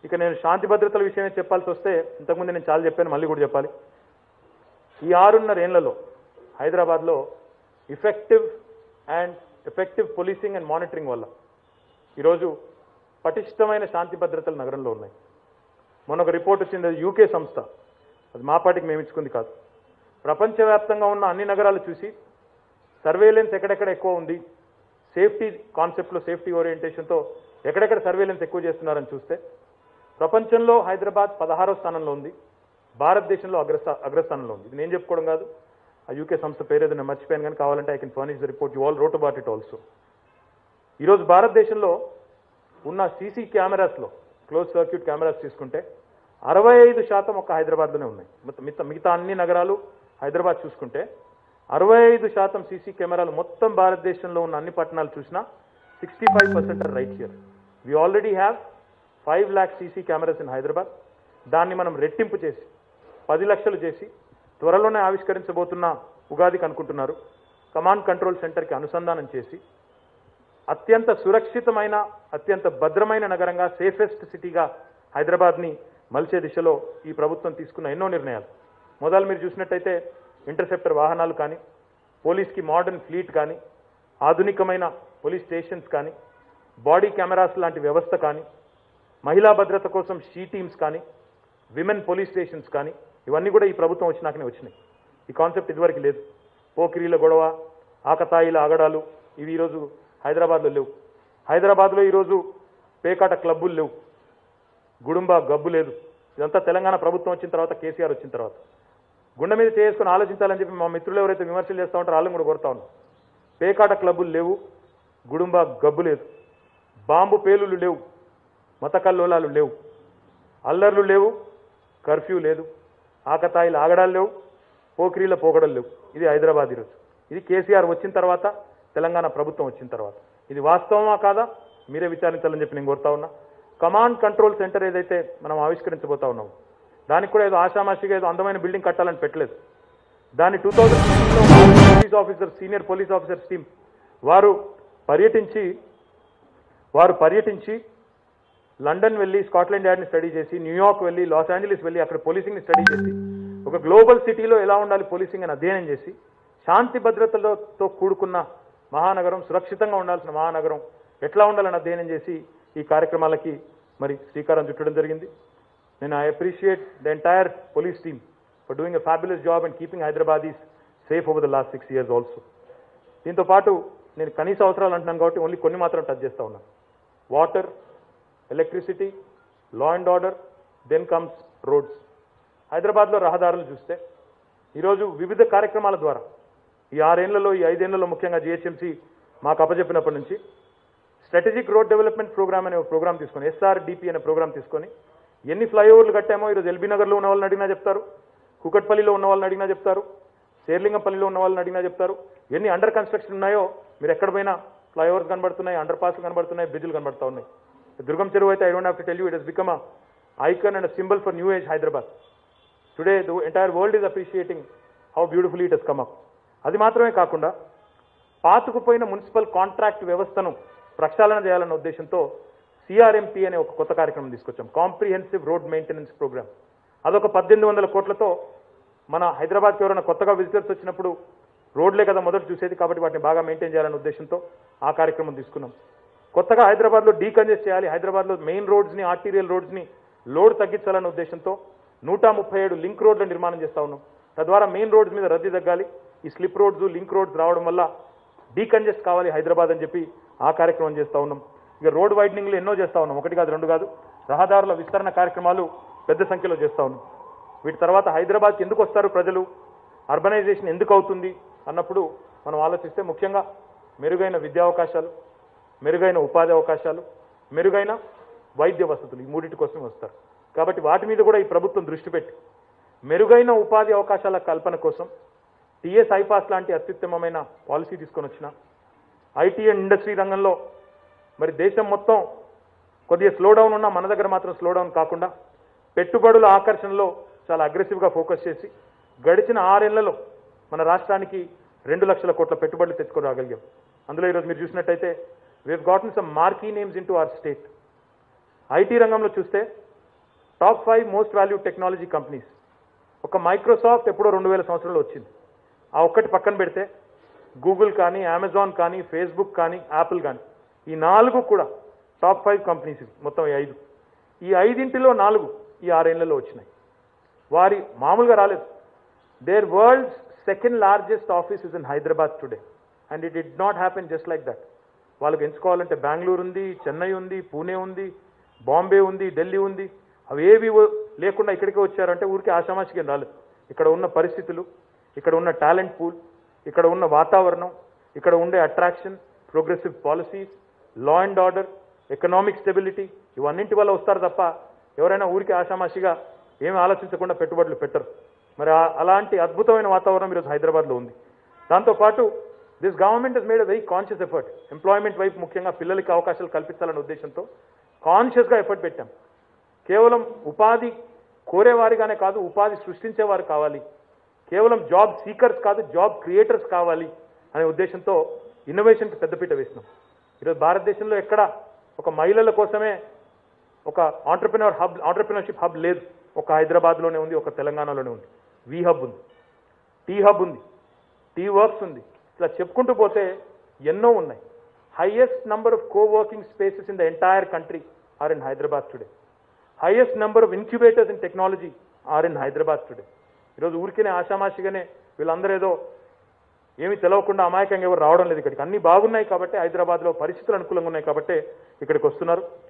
ఇక నేను శాంతి భద్రతల విషయమే చెప్పాల్సి వస్తే ఇంతకుముందు నేను చాలా చెప్పాను మళ్ళీ కూడా చెప్పాలి ఈ ఆరున్నర ఏళ్లలో హైదరాబాద్లో effective and effective policing and monitoring వల్ల ఈరోజు పటిష్టమైన శాంతి భద్రతలు నగరంలో ఉన్నాయి మొన్న ఒక రిపోర్ట్ వచ్చింది అది యూకే సంస్థ అది మా పార్టీకి మేము ఇచ్చుకుంది కాదు ప్రపంచవ్యాప్తంగా ఉన్న అన్ని నగరాలు చూసి సర్వేలెన్స్ ఎక్కడెక్కడ ఎక్కువ ఉంది సేఫ్టీ కాన్సెప్ట్లో సేఫ్టీ ఓరియంటేషన్తో ఎక్కడెక్కడ సర్వేలెన్స్ ఎక్కువ చేస్తున్నారని చూస్తే ప్రపంచంలో హైదరాబాద్ పదహారో స్థానంలో ఉంది భారతదేశంలో అగ్రస్థా అగ్రస్థానంలో ఉంది ఇది నేను చెప్పుకోవడం కాదు ఆ యూకే సంస్థ పేరు ఏదో నేను మర్చిపోయాను కానీ కావాలంటే I can furnish the report you all wrote about it also ఈరోజు భారతదేశంలో ఉన్న సీసీ కెమెరాస్లో క్లోజ్ సర్క్యూట్ కెమెరాస్ తీసుకుంటే అరవై ఐదు శాతం ఒక హైదరాబాద్లోనే ఉన్నాయి మొత్తం మిగతా మిగతా అన్ని నగరాలు హైదరాబాద్ చూసుకుంటే అరవై ఐదు శాతం సీసీ కెమెరాలు మొత్తం భారతదేశంలో ఉన్న అన్ని పట్టణాలు చూసినా sixty five percent are right here we already have five lakh CC cameras in Hyderabad దాన్ని మనం రెట్టింపు చేసి పది లక్షలు చేసి త్వరలోనే ఆవిష్కరించబోతున్న ఉగాదికి అనుకుంటున్నారు కమాండ్ కంట్రోల్ సెంటర్కి అనుసంధానం చేసి అత్యంత సురక్షితమైన అత్యంత భద్రమైన నగరంగా సేఫెస్ట్ సిటీగా హైదరాబాద్ని మలిచే దిశలో ఈ ప్రభుత్వం తీసుకున్న ఎన్నో నిర్ణయాలు మొదలు మీరు చూసినట్టయితే ఇంటర్సెప్టర్ వాహనాలు కానీ పోలీస్కి మోడర్న్ ఫ్లీట్ కానీ ఆధునికమైన పోలీస్ స్టేషన్స్ కానీ బాడీ కెమెరాస్ లాంటి వ్యవస్థ కానీ మహిళా భద్రత కోసం షీ టీమ్స్ కానీ విమెన్ పోలీస్ స్టేషన్స్ కానీ ఇవన్నీ కూడా ఈ ప్రభుత్వం వచ్చినాకనే వచ్చినాయి ఈ కాన్సెప్ట్ ఇదివరకు లేదు పోకిరీల గొడవ ఆకతాయిల ఆగడాలు ఇవి ఈరోజు హైదరాబాద్లో లేవు హైదరాబాద్లో ఈరోజు పేకాట క్లబ్బులు లేవు గుడుంబ గబ్బు లేదు ఇదంతా తెలంగాణ ప్రభుత్వం వచ్చిన తర్వాత కేసీఆర్ వచ్చిన తర్వాత గుండె మీద చేసుకుని ఆలోచించాలని చెప్పి మా మిత్రులు ఎవరైతే విమర్శలు చేస్తూ ఉంటారో వాళ్ళని కూడా కొడతా ఉన్నాం పేకాట క్లబ్బులు లేవు గుడుంబ గబ్బు లేదు బాంబు పేలులు లేవు మత కల్లోలాలు లేవు అల్లర్లు లేవు కర్ఫ్యూ లేదు ఆకతాయిలు ఆగడాలు లేవు పోకిరీల పోకడలు లేవు ఇది హైదరాబాద్ ఈరోజు ఇది కేసీఆర్ వచ్చిన తర్వాత తెలంగాణ ప్రభుత్వం వచ్చిన తర్వాత ఇది వాస్తవమా కాదా మీరే విచారించాలని చెప్పి నేను కోరుతా ఉన్నా కమాండ్ కంట్రోల్ సెంటర్ ఏదైతే మనం ఆవిష్కరించబోతా ఉన్నాము దానికి కూడా ఏదో ఆషామాషిగా ఏదో అందమైన బిల్డింగ్ కట్టాలని పెట్టలేదు దాన్ని two thousand police officer senior police officers team వారు పర్యటించి వారు పర్యటించి లండన్ వెళ్ళి స్కాట్లాండ్ యార్డ్ని స్టడీ చేసి న్యూయార్క్ వెళ్ళి లాస్ ఏంజలీస్ వెళ్ళి అక్కడ పోలీసింగ్ని స్టడీ చేసి ఒక గ్లోబల్ సిటీలో ఎలా ఉండాలి పోలీసింగ్ అని అధ్యయనం చేసి శాంతి భద్రతలతో కూడుకున్న మహానగరం సురక్షితంగా ఉండాల్సిన మహానగరం ఎట్లా ఉండాలని అధ్యయనం చేసి ఈ కార్యక్రమాలకి మరి శ్రీకారం చుట్టడం జరిగింది నేను I appreciate the entire police team for doing a fabulous job and keeping Hyderabad is safe over the last six years also దీంతో పాటు నేను కనీస అవసరాలు అంటున్నాను కాబట్టి ఓన్లీ కొన్ని మాత్రం టచ్ చేస్తా ఉన్నాను water electricity law and order then comes roads హైదరాబాద్లో రహదారులు చూస్తే ఈరోజు వివిధ కార్యక్రమాల ద్వారా ఈ ఆరేళ్లలో ఈ ఐదేళ్లలో ముఖ్యంగా జిహెచ్ఎంసీ మాకు అప్పచెప్పినప్పటి నుంచి స్ట్రాటజిక్ రోడ్ డెవలప్మెంట్ ప్రోగ్రామ్ అనే ఒక ప్రోగ్రామ్ తీసుకొని ఎస్ఆర్డిపి అనే ప్రోగ్రామ్ తీసుకొని ఎన్ని ఫ్లైఓవర్లు కట్టామో ఈరోజు ఎల్బీ నగర్లో ఉన్న వాళ్ళని అడిగినా చెప్తారు కుకట్పల్లిలో ఉన్న వాళ్ళని అడిగినా చెప్తారు శేర్లింగంపల్లిలో ఉన్న వాళ్ళని అడిగినా చెప్తారు ఎన్ని అండర్ కన్స్ట్రక్షన్ ఉన్నాయో మీరు ఎక్కడ పోయినా ఫ్లైఓవర్స్ కనబడుతున్నాయి అండర్ పాస్లు కనబడుతున్నాయి బ్రిడ్జ్లు కనబడుతూ ఉన్నాయి దుర్గం చెరువు అయితే I don't have to tell you it has become a icon and symbol for new age Hyderabad today the entire world is appreciating how beautiful it has come up అది మాత్రమే కాకుండా పాతుకుపోయిన మున్సిపల్ కాంట్రాక్ట్ వ్యవస్థను ప్రక్షాళన చేయాలన్న ఉద్దేశంతో సిఆర్ఎంపీ అనే ఒక కొత్త కార్యక్రమం తీసుకొచ్చాం కాంప్రిహెన్సివ్ రోడ్ మెయింటెనెన్స్ ప్రోగ్రామ్ అదొక పద్దెనిమిది వందల కోట్లతో మన హైదరాబాద్కి ఎవరైనా కొత్తగా విజిటర్స్ వచ్చినప్పుడు రోడ్లే కదా మొదట చూసేది కాబట్టి వాటిని బాగా మెయింటైన్ చేయాలనే ఉద్దేశంతో ఆ కార్యక్రమం తీసుకున్నాం కొత్తగా హైదరాబాద్లో డీకంజెస్ట్ చేయాలి హైదరాబాద్లో మెయిన్ రోడ్స్ని ఆర్టీరియల్ రోడ్స్ని లోడ్ తగ్గించాలనే ఉద్దేశంతో నూట ముప్పై ఏడు లింక్ రోడ్ల నిర్మాణం చేస్తా ఉన్నాం తద్వారా మెయిన్ రోడ్స్ మీద రద్దీ తగ్గాలి ఈ స్లిప్ రోడ్స్ లింక్ రోడ్స్ రావడం వల్ల డీకంజెస్ట్ కావాలి హైదరాబాద్ అని చెప్పి ఆ కార్యక్రమం చేస్తా ఉన్నాం ఇక రోడ్ వైడనింగ్లు ఎన్నో చేస్తా ఉన్నాం ఒకటి కాదు రెండు కాదు రహదారుల విస్తరణ కార్యక్రమాలు పెద్ద సంఖ్యలో చేస్తా ఉన్నాం వీటి తర్వాత హైదరాబాద్కి ఎందుకు వస్తారు ప్రజలు అర్బనైజేషన్ ఎందుకు అవుతుంది అన్నప్పుడు మనం ఆలోచిస్తే ముఖ్యంగా మెరుగైన విద్యా అవకాశాలు మెరుగైన ఉపాధి అవకాశాలు మెరుగైన వైద్య వసతులు ఈ మూడింటి కోసం వస్తారు కాబట్టి వాటి మీద కూడా ఈ ప్రభుత్వం దృష్టి పెట్టి మెరుగైన ఉపాధి అవకాశాల కల్పన కోసం టీఎస్ ఐపాస్ లాంటి అత్యుత్తమమైన పాలసీ తీసుకొని వచ్చిన ఐటీ అండ్ ఇండస్ట్రీ రంగంలో మరి దేశం మొత్తం కొద్దిగా స్లో డౌన్ ఉన్నా మన దగ్గర మాత్రం స్లో డౌన్ కాకుండా పెట్టుబడుల ఆకర్షణలో చాలా అగ్రెసివ్గా ఫోకస్ చేసి గడిచిన ఆరేళ్లలో మన రాష్ట్రానికి రెండు లక్షల కోట్ల పెట్టుబడులు తెచ్చుకొని రాగలిగాం అందులో ఈరోజు మీరు చూసినట్టయితే we've gotten some marquee names into our state IT రంగంలో చూస్తే top five most value technology companies ఒక మైక్రోసాఫ్ట్ ఎప్పుడో రెండు వేల సంవత్సరంలో వచ్చింది ఆ ఒక్కటి పక్కన పెడితే గూగుల్ కానీ అమెజాన్ కానీ ఫేస్బుక్ కానీ యాపిల్ కానీ ఈ నాలుగు కూడా టాప్ ఫైవ్ కంపెనీస్ ఇవి మొత్తం ఈ ఐదు ఈ ఐదింటిలో నాలుగు ఈ ఆరేళ్లలో వచ్చినాయి వారి మామూలుగా రాలేదు their world's second largest office is in Hyderabad today and it did not happen just like that వాళ్ళకి ఎంచుకోవాలంటే బెంగళూరు ఉంది చెన్నై ఉంది పూణే ఉంది బాంబే ఉంది ఢిల్లీ ఉంది అవి ఏవి వ- లేకుండా ఇక్కడికి వచ్చారంటే ఊరికి ఆషామాషికి ఏం రాలేదు ఇక్కడ ఉన్న పరిస్థితులు ఇక్కడ ఉన్న టాలెంట్ పూల్ ఇక్కడ ఉన్న వాతావరణం ఇక్కడ ఉండే attraction progressive policies law and order economic stability ఇవన్నింటి వల్ల వస్తారు తప్ప ఎవరైనా ఊరికి ఆషామాషిగా ఏమి ఆలోచించకుండా పెట్టుబడులు పెట్టరు మరి ఆ- అలాంటి అద్భుతమైన వాతావరణం ఈరోజు హైదరాబాద్లో ఉంది దాంతోపాటు this government is made a very conscious effort employment వైపు ముఖ్యంగా పిల్లలకి అవకాశాలు కల్పించాలనే ఉద్దేశంతో కాన్షియస్గా ఎఫర్ట్ పెట్టాం కేవలం ఉపాధి కోరేవారిగానే కాదు ఉపాధి సృష్టించేవారు కావాలి కేవలం జాబ్ సీకర్స్ కాదు జాబ్ క్రియేటర్స్ కావాలి అనే ఉద్దేశంతో ఇన్నోవేషన్కి పెద్దపీట వేసినాం ఈరోజు భారతదేశంలో ఎక్కడ ఒక మహిళల కోసమే ఒక ఆంటర్ప్రినర్ హబ్ ఆంటర్ప్రినర్షిప్ హబ్ లేదు ఒక హైదరాబాద్లోనే ఉంది ఒక తెలంగాణలోనే ఉంది వి హబ్ ఉంది టీ హబ్ ఉంది టీ వర్క్స్ ఉంది ఇట్లా చెప్పుకుంటూ పోతే ఎన్నో ఉన్నాయి highest number of co working spaces in the entire country are in Hyderabad today highest number of incubators in technology are in Hyderabad today ఈరోజు ఊరికేనే ఆషామాషిగానే వీళ్ళందరూ ఏదో ఏమీ తెలవకుండా అమాయకంగా ఎవరు రావడం లేదు ఇక్కడికి అన్ని బాగున్నాయి కాబట్టి హైదరాబాద్లో పరిస్థితులు అనుకూలంగా ఉన్నాయి కాబట్టి ఇక్కడికి వస్తున్నారు